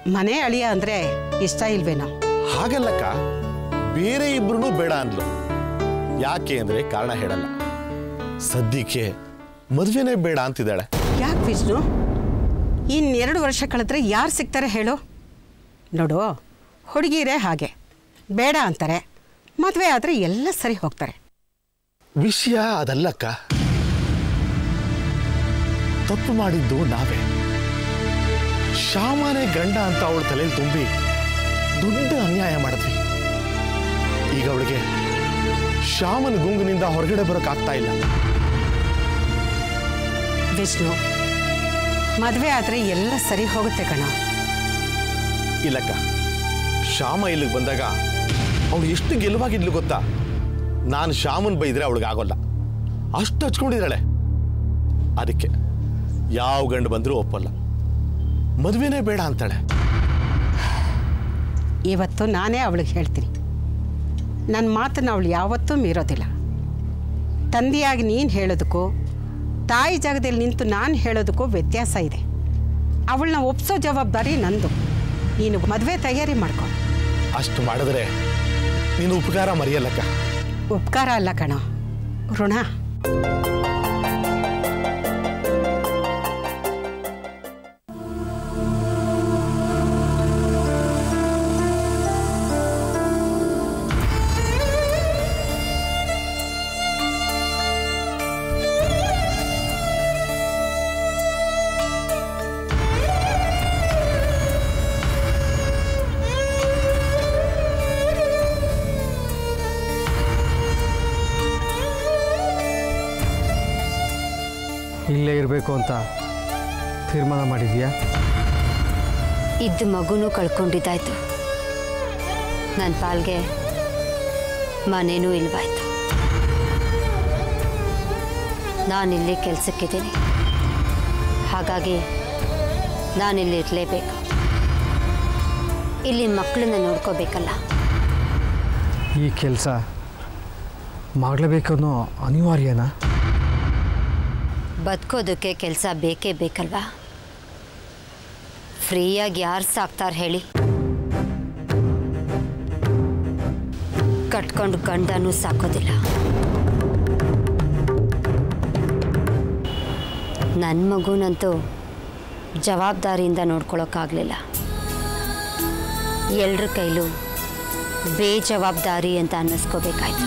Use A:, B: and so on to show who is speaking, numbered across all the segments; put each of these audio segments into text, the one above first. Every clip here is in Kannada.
A: ಮನೆ ಅಳಿಯ ಅಂದರೆ ಇಷ್ಟ ಇಲ್ವೇನೋ
B: ಹಾಗಲ್ಲಕ್ಕ ಬೇರೆ ಇಬ್ರು ಬೇಡ ಅಂದ್ಲು ಯಾಕೆ ಅಂದ್ರೆ ಕಾರಣ ಹೇಳಲ್ಲ ಸದ್ಯಕ್ಕೆ ಮದುವೆನೇ ಬೇಡ ಅಂತಿದ್ದಾಳೆ
A: ಯಾಕೆ ವಿಷ್ಣು ಇನ್ನೆರಡು ವರ್ಷ ಕಳೆದ್ರೆ ಯಾರು ಸಿಗ್ತಾರೆ ಹೇಳು ನೋಡು ಹುಡುಗಿರೇ ಹಾಗೆ ಬೇಡ ಅಂತಾರೆ ಮದುವೆ ಆದರೆ ಎಲ್ಲ ಸರಿ ಹೋಗ್ತಾರೆ
B: ವಿಷಯ ಅದಲ್ಲಕ್ಕ ತಪ್ಪು ಮಾಡಿದ್ದು ನಾವೇ ಶ್ಯಾಮನೇ ಗಂಡ ಅಂತ ಅವಳ ತಲೆಯಲ್ಲಿ ತುಂಬಿ ದೊಡ್ಡ ಅನ್ಯಾಯ ಮಾಡಿದ್ವಿ ಈಗ ಅವಳಿಗೆ ಶ್ಯಾಮನ ಗುಂಗಿನಿಂದ ಹೊರಗಡೆ ಬರೋಕ್ಕಾಗ್ತಾ ಇಲ್ಲ
A: ವಿಷ್ಣು ಮದುವೆ ಆದರೆ ಎಲ್ಲ ಸರಿ ಹೋಗುತ್ತೆ ಕಣ
B: ಇಲ್ಲಕ್ಕ ಶ್ಯಾಮ ಇಲ್ಲಿಗೆ ಬಂದಾಗ ಅವಳು ಎಷ್ಟು ಗೆಲುವಾಗಿದ್ಲು ಗೊತ್ತಾ ನಾನು ಶ್ಯಾಮನ್ ಬೈದ್ರೆ ಅವಳಿಗೆ ಆಗೋಲ್ಲ ಅಷ್ಟು ಹಚ್ಕೊಂಡಿದ್ದಾಳೆ ಅದಕ್ಕೆ ಯಾವ ಗಂಡು ಬಂದರೂ ಒಪ್ಪಲ್ಲ ಮದುವೆನೇ ಬೇಡ ಅಂತಾಳೆ
A: ಇವತ್ತು ನಾನೇ ಅವಳಿಗೆ ಹೇಳ್ತೀನಿ ನನ್ನ ಮಾತನ್ನು ಅವಳು ಯಾವತ್ತೂ ಮೀರೋದಿಲ್ಲ ತಂದೆಯಾಗಿ ನೀನು ಹೇಳೋದಕ್ಕೂ ತಾಯಿ ಜಾಗದಲ್ಲಿ ನಿಂತು ನಾನು ಹೇಳೋದಕ್ಕೂ ವ್ಯತ್ಯಾಸ ಇದೆ ಅವಳನ್ನ ಒಪ್ಸೋ ಜವಾಬ್ದಾರಿ ನಂದು ನೀನು ಮದುವೆ ತಯಾರಿ ಮಾಡ್ಕೊ
B: ಅಷ್ಟು ಮಾಡಿದ್ರೆ ನೀನು ಉಪಕಾರ ಮರೆಯಲ್ಲಕ್ಕ
A: ಉಪಕಾರ ಅಲ್ಲ ಕಣೋ ಋಣ
C: ಇಲ್ಲೇ ಇರಬೇಕು ಅಂತ ತೀರ್ಮಾನ ಮಾಡಿದ್ಯಾ
D: ಇದ್ದ ಮಗುನೂ ಕಳ್ಕೊಂಡಿದ್ದಾಯ್ತು ನನ್ನ ಪಾಲ್ಗೆ ಮನೇನೂ ಇಲ್ವಾಯ್ತು ನಾನಿಲ್ಲಿ ಕೆಲಸಕ್ಕಿದ್ದೀನಿ ಹಾಗಾಗಿ ನಾನಿಲ್ಲಿ ಇರಲೇಬೇಕು ಇಲ್ಲಿ ಮಕ್ಕಳನ್ನ ನೋಡ್ಕೋಬೇಕಲ್ಲ
C: ಈ ಕೆಲಸ ಮಾಡಲೇಬೇಕನ್ನೋ ಅನಿವಾರ್ಯನಾ
D: ಬದುಕೋದಕ್ಕೆ ಕೆಲಸ ಬೇಕೇ ಬೇಕಲ್ವಾ ಫ್ರೀಯಾಗಿ ಯಾರು ಸಾಕ್ತಾರೆ ಹೇಳಿ ಕಟ್ಕೊಂಡು ಗಂಡನೂ ಸಾಕೋದಿಲ್ಲ ನನ್ನ ಮಗುನಂತೂ ಜವಾಬ್ದಾರಿಯಿಂದ ನೋಡ್ಕೊಳಕ್ಕಾಗಲಿಲ್ಲ ಎಲ್ರ ಕೈಲೂ ಬೇಜವಾಬ್ದಾರಿ ಅಂತ ಅನ್ನಿಸ್ಕೋಬೇಕಾಯ್ತು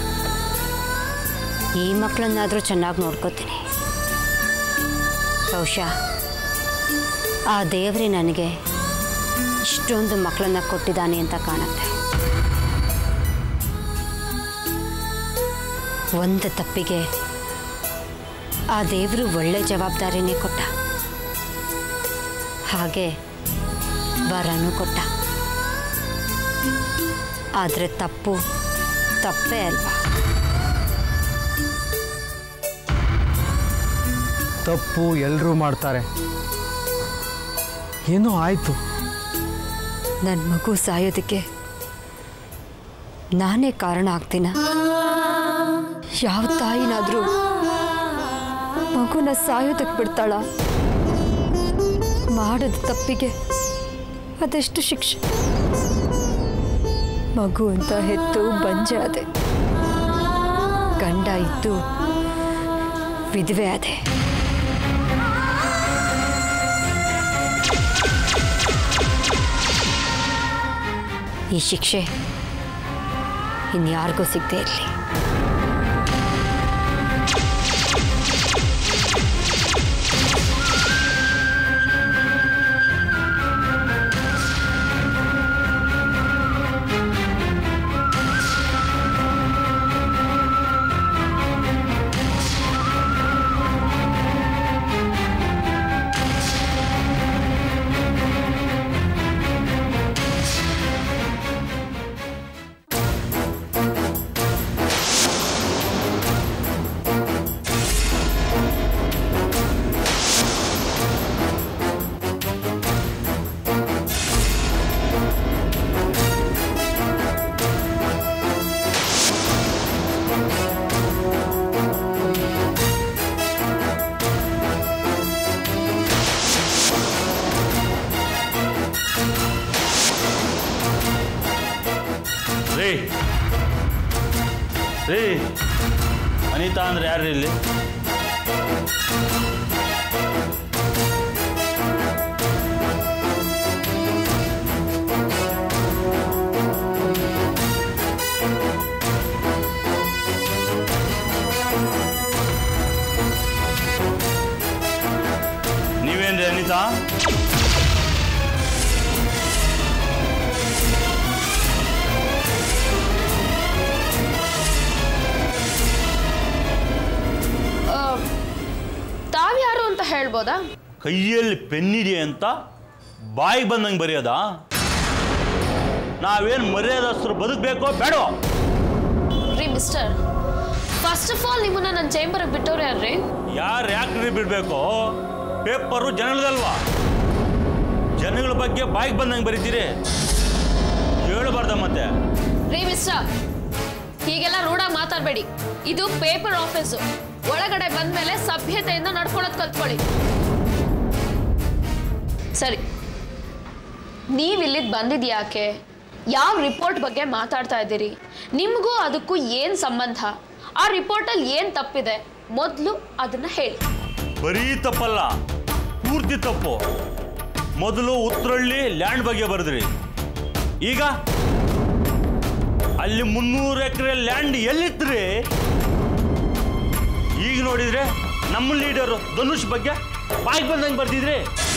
D: ಈ ಮಕ್ಕಳನ್ನಾದರೂ ಚೆನ್ನಾಗಿ ನೋಡ್ಕೋತೀನಿ ಬಹುಶಃ ಆ ದೇವರೇ ನನಗೆ ಇಷ್ಟೊಂದು ಮಕ್ಕಳನ್ನ ಕೊಟ್ಟಿದ್ದಾನೆ ಅಂತ ಕಾಣುತ್ತೆ ಒಂದು ತಪ್ಪಿಗೆ ಆ ದೇವರು ಒಳ್ಳೆ ಜವಾಬ್ದಾರಿನೇ ಕೊಟ್ಟ ಹಾಗೆ ವರನೂ ಕೊಟ್ಟ ಆದರೆ ತಪ್ಪು ತಪ್ಪೇ ಅಲ್ವಾ
C: ತಪ್ಪು ಎಲ್ಲರೂ ಮಾಡ್ತಾರೆ ಏನೋ ಆಯಿತು
D: ನನ್ನ ಮಗು ಸಾಯೋದಕ್ಕೆ ನಾನೇ ಕಾರಣ ಆಗ್ತೀನ ಯಾವ ತಾಯಿನಾದರೂ ಮಗುನ ಸಾಯೋದಕ್ಕೆ ಬಿಡ್ತಾಳ ಮಾಡಿದ ತಪ್ಪಿಗೆ ಅದೆಷ್ಟು ಶಿಕ್ಷೆ ಮಗು ಅಂತ ಹೆತ್ತು ಬಂಜೆ ಅದೆ ಗಂಡ ಇದ್ದು ವಿಧವೆ ಅದೆ ಈ ಶಿಕ್ಷೆ ಇನ್ಯಾರಿಗೂ ಸಿಗದೆ ಇರಲಿ
E: ರೀ ರೀ ಅನಿತಾ ಅಂದ್ರೆ ಯಾರು ಇಲ್ಲಿ ನೀವೇನ್ರಿ ಅನಿತಾ
F: ತಾವ್ಯಾರು ಅಂತ ಹೇಳ್ಬೋದಾ
E: ಕೈಯಲ್ಲಿ ಪೆನ್ನಿದೆ ಅಂತ ಬಾಯಿಗೆ ಬಂದಂಗೆ ಬರೆಯೋದಾ ನಾವೇನು ಮರ್ಯಾದಸ್ತರು ಬದುಕಬೇಕೋ ಬೇಡೋ
F: ರೀ ಮಿಸ್ಟರ್ ಫಸ್ಟ್ ಆಫ್ ಆಲ್ ನಿಮ್ಮನ್ನ ನನ್ನ ಚೇಂಬರ್ಗೆ ಬಿಟ್ಟವ್ರು ಯಾರ್ರಿ
E: ಯಾರು ಯಾಕ್ರಿ ಬಿಡಬೇಕು ಪೇಪರು ಜನಗಳದಲ್ವಾ ಜನಗಳ ಬಗ್ಗೆ ಬಾಯಿಗೆ ಬಂದಂಗೆ ಬರೀತೀರಿ ಹೇಳಬಾರ್ದ ಮತ್ತೆ
F: ರೀ ಮಿಸ್ಟರ್ ಹೀಗೆಲ್ಲ ರೂಢಾಗಿ ಮಾತಾಡಬೇಡಿ ಇದು ಪೇಪರ್ ಆಫೀಸು ಒಳಗಡೆ ಬಂದ್ಮೇಲೆ ಸಭ್ಯತೆಯಿಂದ ನಡ್ಕೊಳ್ಳೋದು ಕಲ್ತ್ಕೊಳ್ಳಿ ಸರಿ ನೀವಿಲ್ಲಿಗೆ ಬಂದಿದ್ ಯಾಕೆ ಯಾವ ರಿಪೋರ್ಟ್ ಬಗ್ಗೆ ಮಾತಾಡ್ತಾ ಇದ್ದೀರಿ ನಿಮಗೂ ಅದಕ್ಕೂ ಏನು ಸಂಬಂಧ ಆ ರಿಪೋರ್ಟಲ್ಲಿ ಏನು ತಪ್ಪಿದೆ ಮೊದಲು ಅದನ್ನ ಹೇಳಿ
E: ಬರೀ ತಪ್ಪಲ್ಲ ಪೂರ್ತಿ ತಪ್ಪು ಮೊದಲು ಉತ್ರಳ್ಳಿ ಲ್ಯಾಂಡ್ ಬಗ್ಗೆ ಬರೆದ್ರಿ ಈಗ ಅಲ್ಲಿ ಮುನ್ನೂರು ಎಕರೆ ಲ್ಯಾಂಡ್ ಎಲ್ಲಿತ್ರಿ ಈಗ ನೋಡಿದ್ರೆ ನಮ್ಮ ಲೀಡರು ಧನುಷ್ ಬಗ್ಗೆ ಬಾಯಿಗೆ ಬಂದಂಗೆ ಬರ್ತಿದ್ರಿ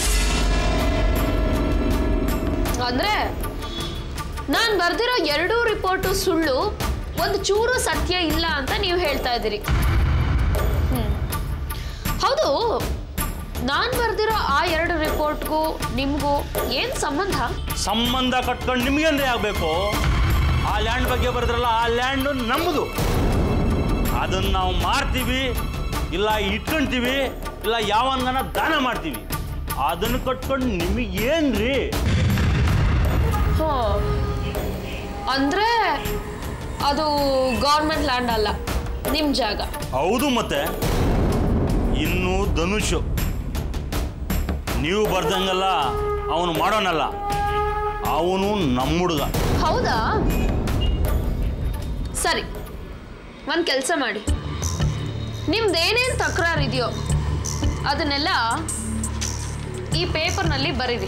F: ಅಂದ್ರೆ ನಾನು ಬರ್ದಿರೋ ಎರಡೂ ರಿಪೋರ್ಟು ಸುಳ್ಳು ಒಂದು ಚೂರು ಸತ್ಯ ಇಲ್ಲ ಅಂತ ನೀವು ಹೇಳ್ತಾ ಇದ್ದೀರಿ ಹ್ಮ್. ಹೌದು ನಾನು ಬರ್ದಿರೋ ಆ ಎರಡು ರಿಪೋರ್ಟ್ಗೂ ನಿಮಗೂ ಏನು ಸಂಬಂಧ
E: ಸಂಬಂಧ ಕಟ್ಕೊಂಡು ನಿಮ್ಗೇನ್ರಿ ಆಗಬೇಕು ಆ ಲ್ಯಾಂಡ್ ಬಗ್ಗೆ ಬರೆದ್ರಲ್ಲ ಆ ಲ್ಯಾಂಡು ನಮ್ಮದು ಅದನ್ನು ನಾವು ಮಾರ್ತೀವಿ ಇಲ್ಲ ಇಟ್ಕೊಂತೀವಿ ಇಲ್ಲ ಯಾವನ್ಗನ ದಾನ ಮಾಡ್ತೀವಿ ಅದನ್ನು ಕಟ್ಕೊಂಡು ನಿಮಗೇನ್ರಿ
F: ಹೋ ಅಂದ್ರೆ ಅದು ಗೌರ್ಮೆಂಟ್ ಲ್ಯಾಂಡ್ ಅಲ್ಲ ನಿಮ್ಮ ಜಾಗ
E: ಹೌದು ಮತ್ತೆ ಇನ್ನು ಧನುಷ್ ನೀವು ಬರ್ದಂಗಲ್ಲ ಅವನು ಮಾಡೋನಲ್ಲ ಅವನು ನಮ್ಮ ಹುಡುಗ
F: ಹೌದಾ ಸರಿ ಒಂದು ಕೆಲಸ ಮಾಡಿ ನಿಮ್ದು ಏನೇನು ತಕರಾರು ಇದೆಯೋ ಅದನ್ನೆಲ್ಲ ಈ ಪೇಪರ್ನಲ್ಲಿ ಬರೀರಿ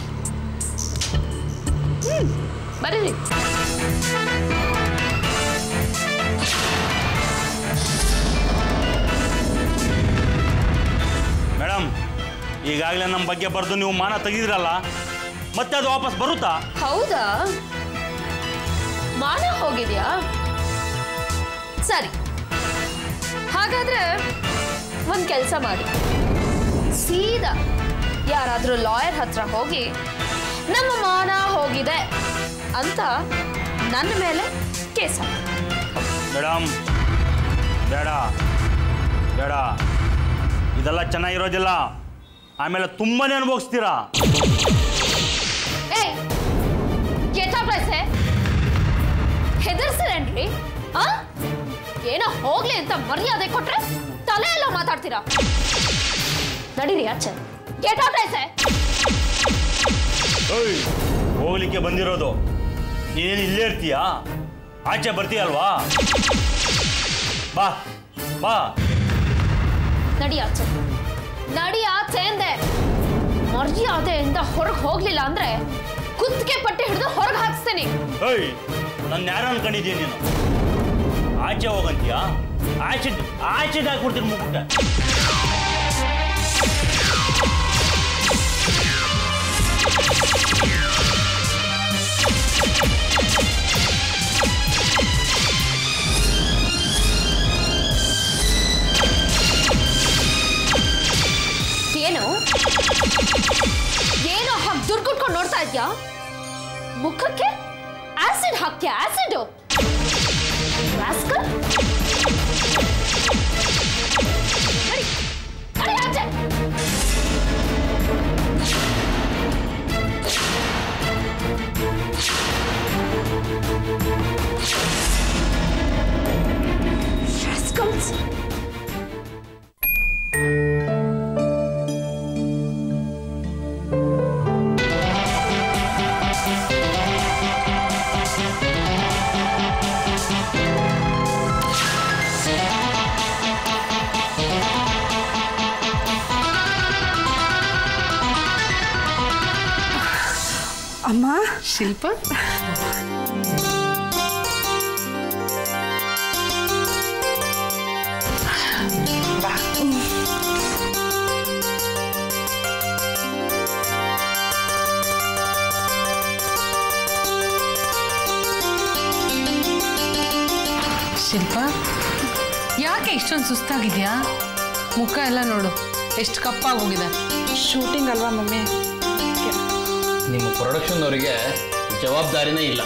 F: ಹ್ಮ್, ಬರೀರಿ
E: ಮೇಡಮ್ ಈಗಾಗಲೇ ನಮ್ಮ ಬಗ್ಗೆ ಬರೆದು ನೀವು ಮಾನ ತೆಗೆದಿರಲ್ಲ ಮತ್ತೆ ಅದು ವಾಪಸ್ ಬರುತ್ತಾ
F: ಹೌದಾ ಮಾನ ಹೋಗಿದ್ಯಾ ಸರಿ ಹಾಗಾದ್ರೆ ಒಂದು ಕೆಲಸ ಮಾಡಿ ಸೀದಾ ಯಾರಾದರೂ ಲಾಯರ್ ಹತ್ರ ಹೋಗಿ ನಮ್ಮ ಮಾನ ಹೋಗಿದೆ ಅಂತ ನನ್ನ ಮೇಲೆ ಕೇಸ್ ಹಾಕಿ
E: ಮೇಡಮ್ ಬೇಡ ಬೇಡ ಇದೆಲ್ಲ ಚೆನ್ನಾಗಿರೋದಿಲ್ಲ ಆಮೇಲೆ ತುಂಬಾನೇ ಅನುಭವಿಸ್ತೀರಾ
F: ಏಯ್ ಕೆಟ್ಟಾಪ್ಲೈಸೆ ಹೆದರ್ಸಿರೇನ್ರಿ ಆ ಏನೋ ಹೋಗ್ಲಿ ಅಂತ ಮರ್ಯಾದೆ ಕೊಟ್ರೆ ತಲೆ ಎಲ್ಲ ಮಾತಾಡ್ತೀರಾ ನಡೀರಿ ಆಚೆ ಕೆಟ್ಟಾಪ್ಲೈಸೆ
E: ಓಯ್ ಹೋಗ್ಲಿಕ್ಕೆ ಬಂದಿರೋದು ನೀನೇನು ಇಲ್ಲೇ ಇರ್ತೀಯಾ ಆಚೆ ಬರ್ತೀಯಲ್ವಾ ಬಾ ಬಾ
F: ನಡಿ ಆಚೆ ನಡಿ ಆಚೆ ಅಂದೆ ಮರ್ಯಾದೆಯಿಂದ ಹೊರಗೆ ಹೋಗ್ಲಿಲ್ಲ ಅಂದ್ರೆ ಕುತ್ತಿಗೆ ಪಟ್ಟಿ ಹಿಡಿದು ಹೊರಗೆ ಹಾಕ್ಸ್ತೀನಿ
E: ಓಯ್ ನನ್ನ ಯಾರು ಅನ್ಕೊಂಡಿದ್ದೀಯ ನೀನು ಆಚೆ ಹೋಗಂತೀಯಾ ಆಚೆ ಆಚೆ ಹಾಕ್ಬಿಡ್ತೀನಿ ಮುಗ್ಬಿಟ್ಟೆ
F: ಏನು ಏನೋ ಹಾಗೆ ದುಡ್ಡು ನೋಡ್ತಾ ಇದ್ಯಾ ಮುಖಕ್ಕೆ ಆಸಿಡ್ ಹಾಕ್ತೀಯ ಆಸಿಡ್ ರಾಸ್ಕಲ್ ನಡಿ, ನಡಿ ಆಚೆ. Rascals.
G: ಅಮ್ಮ
H: ಶಿಲ್ಪ ಶಿಲ್ಪ ಯಾಕೆ ಇಷ್ಟೊಂದು ಸುಸ್ತಾಗಿದ್ಯಾ ಮುಖ ಎಲ್ಲ ನೋಡು ಎಷ್ಟು ಕಪ್ಪಾಗೋಗಿದೆ
G: ಶೂಟಿಂಗ್ ಅಲ್ವಾ ಮಮ್ಮಿ
I: ನಿಮ್ಮ ಪ್ರೊಡಕ್ಷನ್ ಅವರಿಗೆ ಜವಾಬ್ದಾರಿನೇ ಇಲ್ಲ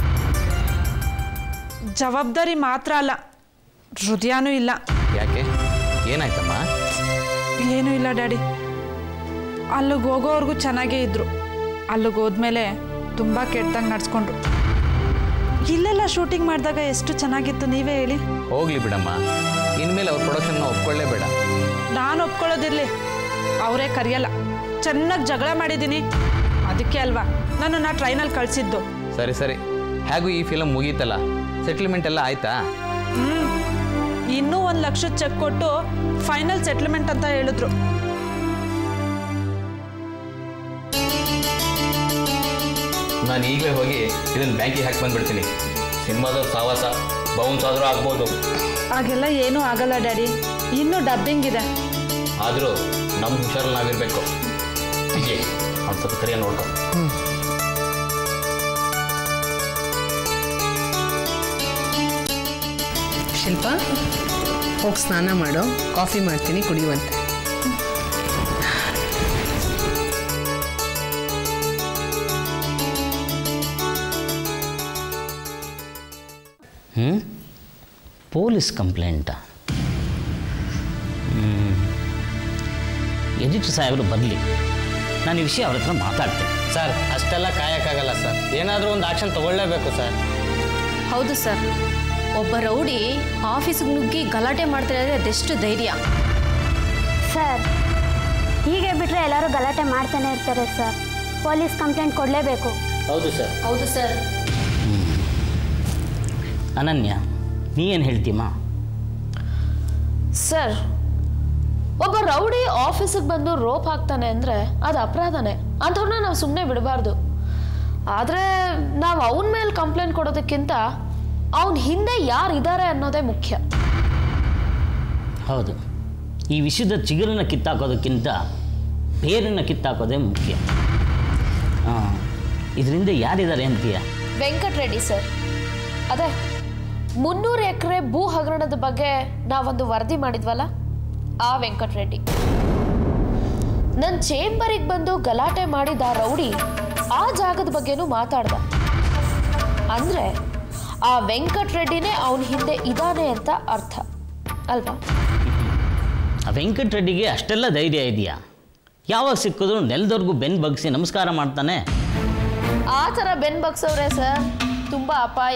G: ಜವಾಬ್ದಾರಿ ಮಾತ್ರ ಅಲ್ಲ ಹೃದಯನೂ ಇಲ್ಲ
I: ಯಾಕೆ ಏನಾಯ್ತಮ್ಮ
G: ಏನೂ ಇಲ್ಲ ಡ್ಯಾಡಿ ಅಲ್ಲಿಗೆ ಹೋಗೋವರೆಗೂ ಚೆನ್ನಾಗೇ ಇದ್ರು ಅಲ್ಲಿಗೆ ಹೋದ್ಮೇಲೆ ತುಂಬ ಕೆಟ್ಟದಂಗೆ ನಡ್ಸ್ಕೊಂಡ್ರು ಇಲ್ಲೆಲ್ಲ ಶೂಟಿಂಗ್ ಮಾಡಿದಾಗ ಎಷ್ಟು ಚೆನ್ನಾಗಿತ್ತು ನೀವೇ ಹೇಳಿ
I: ಹೋಗ್ಲಿ ಬಿಡಮ್ಮ ಇನ್ಮೇಲೆ ಅವ್ರ ಪ್ರೊಡಕ್ಷನ್ನ ಒಪ್ಕೊಳ್ಳೇಬೇಡ
G: ನಾನು ಒಪ್ಕೊಳ್ಳೋದಿರ್ಲಿ ಅವರೇ ಕರೆಯಲ್ಲ ಚೆನ್ನಾಗಿ ಜಗಳ ಮಾಡಿದ್ದೀನಿ ಅದಕ್ಕೆ ಅಲ್ವಾ ನನ್ನನ್ನು ಟ್ರೈನಲ್ಲಿ ಕಳಿಸಿದ್ದು
I: ಸರಿ ಸರಿ ಹೇಗೂ ಈ ಫಿಲಮ್ ಮುಗೀತಲ್ಲ ಸೆಟ್ಲ್ಮೆಂಟ್ ಎಲ್ಲ ಆಯ್ತಾ
G: ಹ್ಞೂ ಇನ್ನೂ ಒಂದು ಲಕ್ಷದ ಚೆಕ್ ಕೊಟ್ಟು ಫೈನಲ್ ಸೆಟ್ಲ್ಮೆಂಟ್ ಅಂತ ಹೇಳಿದ್ರು
I: ನಾನು ಈಗಲೇ ಹೋಗಿ ಇದನ್ನ ಬ್ಯಾಂಕಿಗೆ ಹಾಕಿ ಬಂದ್ಬಿಡ್ತೀನಿ ಸಿನಿಮಾದ ಸಾವಾಸ ಬೌನ್ಸ್ ಆದರೂ ಆಗ್ಬೋದು
G: ಹಾಗೆಲ್ಲ ಏನೂ ಆಗಲ್ಲ ಡ್ಯಾಡಿ ಇನ್ನೂ ಡಬ್ಬಿಂಗ್ ಇದೆ
I: ಆದರೂ ನಮ್ಮ ಹುಷಾರಲ್ಲಿ ನಾವಿರಬೇಕು ವಿಜಯ್ ಅವ್ನು ಸ್ವಲ್ಪ ಕರಿಯ ನೋಡ್ಕೊ
H: ಶಿಲ್ಪ ಹೋಗಿ ಸ್ನಾನ ಮಾಡು ಕಾಫಿ ಮಾಡ್ತೀನಿ ಕುಡಿಯುವಂತೆ
E: ಹ್ಞೂ ಪೊಲೀಸ್ ಕಂಪ್ಲೇಂಟಾ ಎಡಿಟರ್ ಸಾಹೇಬರು ಬರಲಿ ನಾನು ಈ ವಿಷಯ ಅವ್ರ ಹತ್ರ ಮಾತಾಡ್ತೇನೆ
I: ಸರ್ ಅಷ್ಟೆಲ್ಲ ಕಾಯಕ್ಕಾಗಲ್ಲ ಸರ್ ಏನಾದರೂ ಒಂದು ಆಕ್ಷನ್ ತಗೊಳ್ಳೇಬೇಕು ಸರ್
F: ಹೌದು ಸರ್ ಒಬ್ಬ ರೌಡಿ ಆಫೀಸ್ಗೆ ನುಗ್ಗಿ ಗಲಾಟೆ ಮಾಡ್ತಿರೋದ್ರೆ ಅದೆಷ್ಟು ಧೈರ್ಯ
J: ಸರ್ ಹೀಗೆ ಬಿಟ್ಟರೆ ಎಲ್ಲರೂ ಗಲಾಟೆ ಮಾಡ್ತಾನೆ ಇರ್ತಾರೆ ಸರ್ ಪೊಲೀಸ್ ಕಂಪ್ಲೇಂಟ್ ಕೊಡಲೇಬೇಕು
I: ಹೌದು ಸರ್
F: ಹೌದು ಸರ್
E: ಅನನ್ಯ ನೀ ಏನು ಹೇಳ್ತೀಮ್ಮ
F: ಸರ್ ಒಬ್ಬ ರೌಡಿ ಆಫೀಸಿಗೆ ಬಂದು ರೋಪ್ ಹಾಕ್ತಾನೆ ಅಂದರೆ ಅದು ಅಪರಾಧನೇ ಅಂಥವ್ರನ್ನ ನಾವು ಸುಮ್ಮನೆ ಬಿಡಬಾರ್ದು ಆದರೆ ನಾವು ಅವನ ಮೇಲೆ ಕಂಪ್ಲೇಂಟ್ ಕೊಡೋದಕ್ಕಿಂತ ಅವನ ಹಿಂದೆ ಯಾರಿದ್ದಾರೆ ಅನ್ನೋದೇ ಮುಖ್ಯ
E: ಹೌದು ಈ ವಿಷಯದ ಚಿಗುರನ್ನ ಕಿತ್ತಾಕೋದಕ್ಕಿಂತ ಬೇರನ್ನು ಕಿತ್ತಾಕೋದೇ ಮುಖ್ಯ ಇದರಿಂದ ಯಾರಿದ್ದಾರೆ ಅಂತೀಯ
F: ವೆಂಕಟರೆಡ್ಡಿ ಸರ್ ಅದೇ ಮುನ್ನೂರು ಎಕರೆ ಭೂ ಹಗರಣದ ಬಗ್ಗೆ ನಾವೊಂದು ವರದಿ ಮಾಡಿದ್ವಲ್ಲ ಆ ವೆಂಕಟರೆಡ್ಡಿ ನನ್ನ ಚೇಂಬರಿಗೆ ಬಂದು ಗಲಾಟೆ ಮಾಡಿದ ಆ ರೌಡಿ ಆ ಜಾಗದ ಬಗ್ಗೆನೂ ಮಾತಾಡ್ದ ಅಂದ್ರೆ ಆ ವೆಂಕಟರೆಡ್ಡಿನೇ ಅವನ ಹಿಂದೆ ಇದ್ದಾನೆ ಅಂತ ಅರ್ಥ ಅಲ್ವಾ
E: ಆ ವೆಂಕಟರೆಡ್ಡಿಗೆ ಅಷ್ಟೆಲ್ಲ ಧೈರ್ಯ ಇದೆಯಾ ಯಾವಾಗ ಸಿಕ್ಕಿದ್ರು ನೆಲದವ್ರಿಗೂ ಬೆನ್ನು ಬಗ್ಸಿ ನಮಸ್ಕಾರ ಮಾಡ್ತಾನೆ
F: ಆ ಥರ ಬೆನ್ ಬಗ್ಸವ್ರೆ ಸರ್ ತುಂಬ ಅಪಾಯ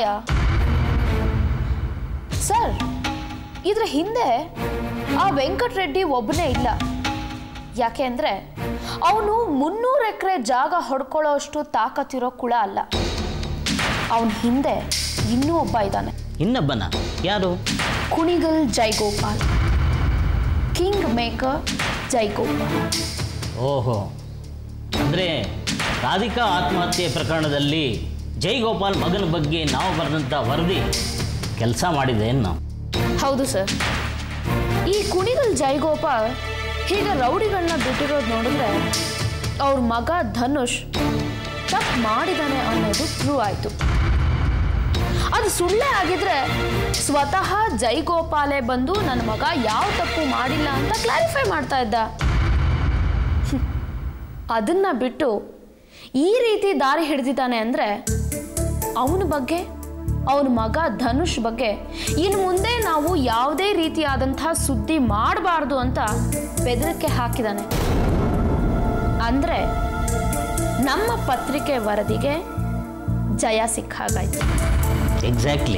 F: ಸರ್ ಇದ್ರ ಹಿಂದೆ ಆ ವೆಂಕಟರೆಡ್ಡಿ ಒಬ್ಬನೇ ಇಲ್ಲ ಯಾಕೆ ಅಂದರೆ ಅವನು ಮುನ್ನೂರು ಎಕರೆ ಜಾಗ ಹೊಡ್ಕೊಳ್ಳೋ ಅಷ್ಟು ತಾಕತ್ತಿರೋ ಕುಳ ಅಲ್ಲ ಅವನ ಹಿಂದೆ ಇನ್ನೂ ಒಬ್ಬ ಇದ್ದಾನೆ
E: ಇನ್ನೊಬ್ಬನ ಯಾರು
F: ಕುಣಿಗಲ್ ಜೈಗೋಪಾಲ್ ಕಿಂಗ್ ಮೇಕರ್ ಜೈಗೋಪಾಲ್
E: ಓಹೋ ಅಂದರೆ ರಾಧಿಕಾ ಆತ್ಮಹತ್ಯೆ ಪ್ರಕರಣದಲ್ಲಿ ಜೈಗೋಪಾಲ್ ಮಗನ ಬಗ್ಗೆ ನಾವು ಬರೆದಂಥ ವರದಿ ಕೆಲಸ ಮಾಡಿದೆ ನಾವು
F: ಹೌದು ಸರ್ ಈ ಕುಣಿಗಲ್ ಜೈಗೋಪಾಲ್ ಹೀಗೆ ರೌಡಿಗಳನ್ನ ಬಿಟ್ಟಿರೋದು ನೋಡಿದ್ರೆ ಅವ್ರ ಮಗ ಧನುಷ್ ತಪ್ಪು ಮಾಡಿದಾನೆ ಅನ್ನೋದು ಪ್ರೂವ್ ಆಯಿತು ಅದು ಸುಳ್ಳೇ ಆಗಿದ್ರೆ ಸ್ವತಃ ಜೈಗೋಪಾಲೇ ಬಂದು ನನ್ನ ಮಗ ಯಾವ ತಪ್ಪು ಮಾಡಿಲ್ಲ ಅಂತ ಕ್ಲಾರಿಫೈ ಮಾಡ್ತಾ ಇದ್ದ ಹ್ಮ್. ಅದನ್ನ ಬಿಟ್ಟು ಈ ರೀತಿ ದಾರಿ ಹಿಡಿದಿದ್ದಾನೆ ಅಂದರೆ ಅವನ ಬಗ್ಗೆ ಅವನ ಮಗ ಧನುಷ್ ಬಗ್ಗೆ ಇನ್ನು ಮುಂದೆ ನಾವು ಯಾವುದೇ ರೀತಿಯಾದಂಥ ಸುದ್ದಿ ಮಾಡಬಾರ್ದು ಅಂತ ಬೆದರಿಕೆ ಹಾಕಿದ್ದಾನೆ ಅಂದರೆ ನಮ್ಮ ಪತ್ರಿಕೆ ವರದಿಗೆ ಜಯ ಸಿಕ್ಕ ಹಾಗಾಯ್ತು
E: ಎಕ್ಸಾಕ್ಟ್ಲಿ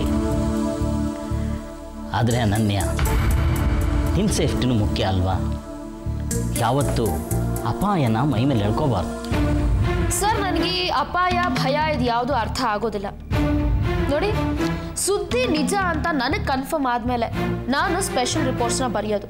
E: ಆದರೆ ಅನನ್ಯ ನಿನ್ನ ಸೇಫ್ಟಿನೂ ಮುಖ್ಯ ಅಲ್ವಾ ಯಾವತ್ತೂ ಅಪಾಯನ ಮೈ ಮೇಲೆ ಎಳ್ಕೋಬಾರ್ದು
F: ಸರ್ ನನಗೆ ಈ ಅಪಾಯ ಭಯ ಇದು ಯಾವುದು ಅರ್ಥ ಆಗೋದಿಲ್ಲ ನೋಡಿ ಸುದ್ದಿ ನಿಜ ಅಂತ ನನಗೆ ಕನ್ಫರ್ಮ್ ಆದಮೇಲೆ ನಾನು ಸ್ಪೆಷಲ್ ರಿಪೋರ್ಟ್ಸ್ನ ಬರೆಯೋದು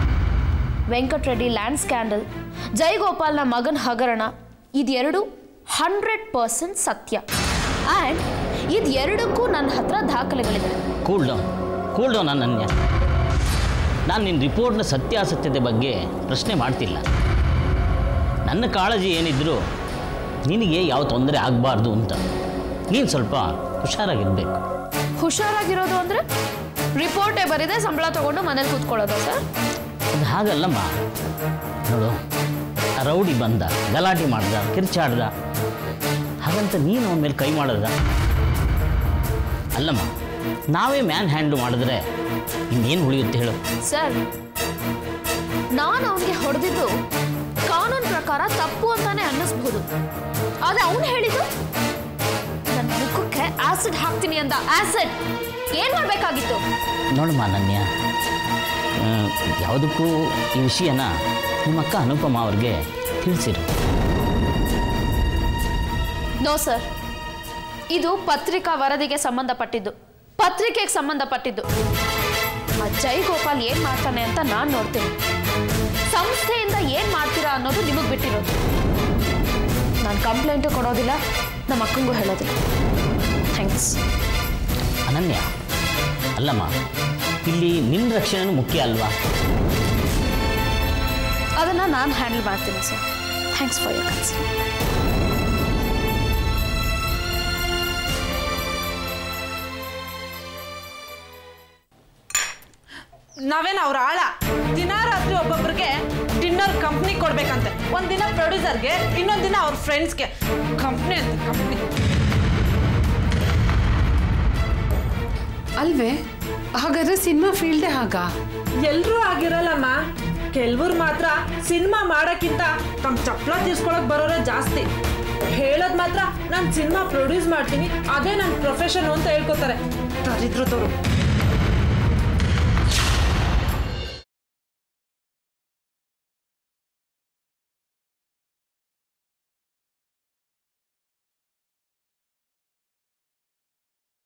F: ವೆಂಕಟರೆಡ್ಡಿ ಲ್ಯಾಂಡ್ ಸ್ಕ್ಯಾಂಡಲ್ ಜೈಗೋಪಾಲ್ನ ಮಗನ ಹಗರಣ ಇದೆರಡು ಹಂಡ್ರೆಡ್ ಪರ್ಸೆಂಟ್ ಸತ್ಯ ಆ್ಯಂಡ್ ಇದು ಎರಡಕ್ಕೂ ನನ್ನ ಹತ್ರ ದಾಖಲೆಗಳಿದೆ
K: cool down cool down Ananya ನಾನು ನಿನ್ನ ರಿಪೋರ್ಟ್ನ ಸತ್ಯಾಸತ್ಯತೆ ಬಗ್ಗೆ ಪ್ರಶ್ನೆ ಮಾಡ್ತಿಲ್ಲ ನನ್ನ ಕಾಳಜಿ ಏನಿದ್ರೂ ನಿನಗೆ ಯಾವ ತೊಂದರೆ ಆಗಬಾರ್ದು ಅಂತ ನೀನು ಸ್ವಲ್ಪ ಹುಷಾರಾಗಿರಬೇಕು
F: ಹುಷಾರಾಗಿರೋದು ಅಂದರೆ ರಿಪೋರ್ಟೇ ಬರೀದೆ ಸಂಬಳ ತಗೊಂಡು ಮನೇಲಿ ಕೂತ್ಕೊಳ್ಳೋದು ಸರ್
K: ಅದು ಹಾಗಲ್ಲಮ್ಮ ನೋಡು ಆ ರೌಡಿ ಬಂದ ಗಲಾಟೆ ಮಾಡ್ದ ಕಿರ್ಚಾಡ್ದ ಹಾಗಂತ ನೀನು ಅವನ ಮೇಲೆ ಕೈ ಮಾಡಿದ ಅಲ್ಲಮ್ಮ ನಾವೇ ಮ್ಯಾನ್ ಹ್ಯಾಂಡ್ಲ್ ಮಾಡಿದ್ರೆ ಇನ್ನೇನು ಉಳಿಯುತ್ತೆ ಹೇಳು
F: ಸರ್ ನಾನು ಅವನಿಗೆ ಹೊಡೆದಿದ್ದು ಕಾನೂನು ಪ್ರಕಾರ ತಪ್ಪು ಅಂತಾನೆ ಅನ್ನಿಸ್ಬಹುದು ಆದ್ರೆ ಅವನು ಹೇಳಿದ್ದು ನನ್ನ ಮುಖಕ್ಕೆ ಆಸಿಡ್ ಹಾಕ್ತೀನಿ ಅಂತ ಆಸಿಡ್ ಏನ್ ಮಾಡ್ಬೇಕಾಗಿತ್ತು
K: ನೋಡಮ್ಮ ಅನನ್ಯ ಆ, ಯಾವುದಕ್ಕೂ ಈ ವಿಷಯನ ನಿಮ್ಮ ಅಕ್ಕ ಅನುಪಮ ಅವ್ರಿಗೆ ತಿಳಿಸಿರು
F: ನೋ ಸರ್ ಇದು ಪತ್ರಿಕಾ ವರದಿಗೆ ಸಂಬಂಧಪಟ್ಟಿದ್ದು ಪತ್ರಿಕೆಗೆ ಸಂಬಂಧಪಟ್ಟಿದ್ದು ಆ ಜೈ ಗೋಪಾಲ್ ಏನ್ ಮಾಡ್ತಾನೆ ಅಂತ ನಾನು ನೋಡ್ತೀನಿ ಸಂಸ್ಥೆಯಿಂದ ಏನ್ ಮಾಡ್ತೀರಾ ಅನ್ನೋದು ನಿಮಗೆ ಬಿಟ್ಟಿರೋದು ನಾನು ಕಂಪ್ಲೇಂಟು ಕೊಡೋದಿಲ್ಲ ನಮ್ಮ ಅಕ್ಕಂಗೂ ಹೇಳೋದಿಲ್ಲ ಥ್ಯಾಂಕ್ಸ್
K: ಅನನ್ಯ ಅಲ್ಲಮ್ಮ ಇಲ್ಲಿ ನಿನ್ನ ರಕ್ಷಣೆನೂ ಮುಖ್ಯ ಅಲ್ವಾ
F: ಅದನ್ನು ನಾನು ಹ್ಯಾಂಡಲ್ ಮಾಡ್ತೀನಿ sir thanks for your concern
G: ನಾವೇನು ಅವ್ರ ಆಳ ದಿನ ರಾತ್ರಿ ಒಬ್ಬೊಬ್ರಿಗೆ ಡಿನ್ನರ್ ಕಂಪ್ನಿ ಕೊಡ್ಬೇಕಂತೆ ಒಂದಿನ ಪ್ರೊಡ್ಯೂಸರ್ಗೆ ಇನ್ನೊಂದು ದಿನ ಅವ್ರ ಫ್ರೆಂಡ್ಸ್ಗೆ ಕಂಪ್ನಿ ಅಂತ ಕಂಪ್ನಿ
H: ಅಲ್ವೇ ಹಾಗಾದ್ರೆ ಸಿನಿಮಾ ಫೀಲ್ಡೇ ಹಾಗ
G: ಎಲ್ರೂ ಆಗಿರಲ್ಲಮ್ಮ ಕೆಲವ್ರು ಮಾತ್ರ ಸಿನಿಮಾ ಮಾಡೋಕ್ಕಿಂತ ತಮ್ಮ ಚಪ್ಪಲ ತೀರ್ಸ್ಕೊಳಕ್ ಬರೋರೇ ಜಾಸ್ತಿ ಹೇಳೋದು ಮಾತ್ರ ನಾನು ಸಿನಿಮಾ ಪ್ರೊಡ್ಯೂಸ್ ಮಾಡ್ತೀನಿ ಅದೇ ನನ್ನ ಪ್ರೊಫೆಷನ್ ಅಂತ ಹೇಳ್ಕೊತಾರೆ ದರಿದ್ರದವರು